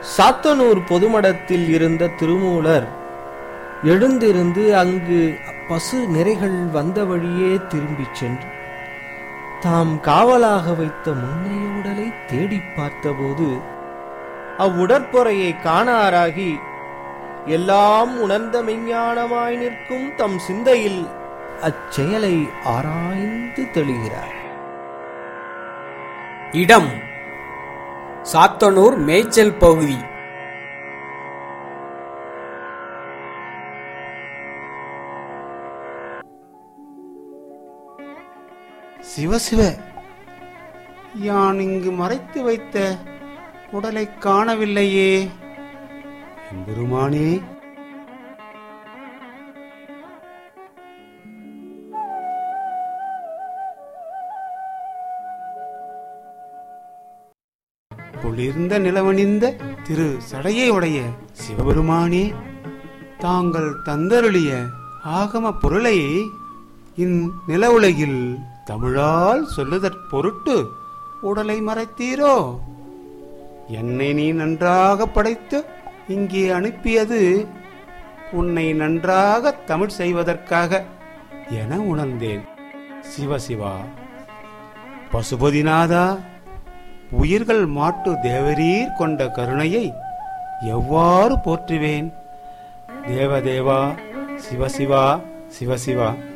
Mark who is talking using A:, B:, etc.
A: சாத்தனூர் பொதுமடத்தில் இருந்த திருமூலர் எழுந்திருந்து அங்கு பசு நிறைகள் வந்த வழியே திரும்பிச் சென்று தாம் காவலாக வைத்த முன்னைய உடலை தேடிப் பார்த்தபோது அவ்வுடற்பொறையை காணாராகி எல்லாம் உணர்ந்த மெஞ்ஞானமாய் நிற்கும் தம் சிந்தையில் அச்செயலை ஆராய்ந்து தெளிகிறார்
B: இடம் சாத்தனூர் மேய்ச்சல் பகுதி
C: சிவசிவ யான் இங்கு மறைத்து வைத்த உடலை காணவில்லையே எம்பெருமானே குளிர்ந்த நிலவணிந்த திரு சடையை உடைய சிவபெருமானே தாங்கள் தந்தருளிய ஆகம பொருளை இந்நில உலகில் தமிழால் சொல்லுதற் பொருட்டு உடலை மறைத்தீரோ என்னை நீ நன்றாக படைத்து இங்கே அனுப்பியது உன்னை நன்றாக தமிழ் செய்வதற்காக என உணர்ந்தேன் சிவசிவா பசுபதிநாதா உயிர்கள் மாட்டு தேவரீர் கொண்ட கருணையை எவ்வாறு போற்றுவேன் தேவதேவா சிவசிவா சிவசிவா